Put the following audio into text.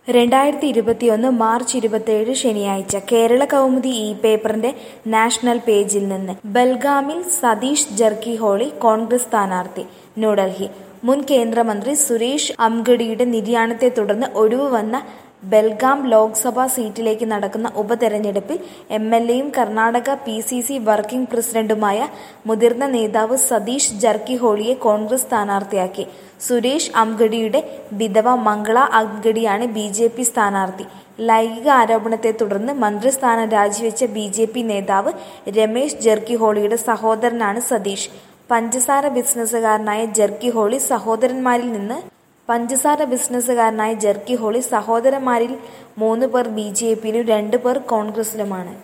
രണ്ടായിരത്തി ഇരുപത്തിയൊന്ന് മാർച്ച് ഇരുപത്തിയേഴ് ശനിയാഴ്ച കേരള കൗമുദി ഇ പേപ്പറിന്റെ നാഷണൽ പേജിൽ നിന്ന് ബൽഗാമിൽ സതീഷ് ജർക്കിഹോളി കോൺഗ്രസ് സ്ഥാനാർത്ഥി ന്യൂഡൽഹി മുൻ കേന്ദ്രമന്ത്രി സുരേഷ് അംഗഡിയുടെ നിര്യാണത്തെ തുടർന്ന് ഒഴിവ് വന്ന ബെൽഗാം ലോക്സഭാ സീറ്റിലേക്ക് നടക്കുന്ന ഉപതെരഞ്ഞെടുപ്പിൽ എം എൽ എയും Karnataka P C C working പ്രസിഡന്റുമായ മുതിർന്ന നേതാവ് സതീഷ് ജർക്കിഹോളിയെ കോൺഗ്രസ് സ്ഥാനാർത്ഥിയാക്കി സുരേഷ് അംഗഡിയുടെ വിധവ മംഗള അംഗഡിയാണ് ബി ജെ പി സ്ഥാനാർത്ഥി ലൈംഗിക ആരോപണത്തെ തുടർന്ന് മന്ത്രിസ്ഥാനം രാജിവെച്ച ബി ജെ പി നേതാവ് രമേശ് ജർക്കിഹോളിയുടെ സഹോദരനാണ് സതീഷ് പഞ്ചസാര ബിസിനസ്സുകാരനായ ജർക്കിഹോളി സഹോദരന്മാരിൽ നിന്ന് പഞ്ചസാര ബിസിനസ്സുകാരനായ ജർക്കിഹോളി സഹോദരന്മാരിൽ മൂന്ന് പേർ ബി ജെ പിയിലും രണ്ട് പേർ കോൺഗ്രസിലുമാണ്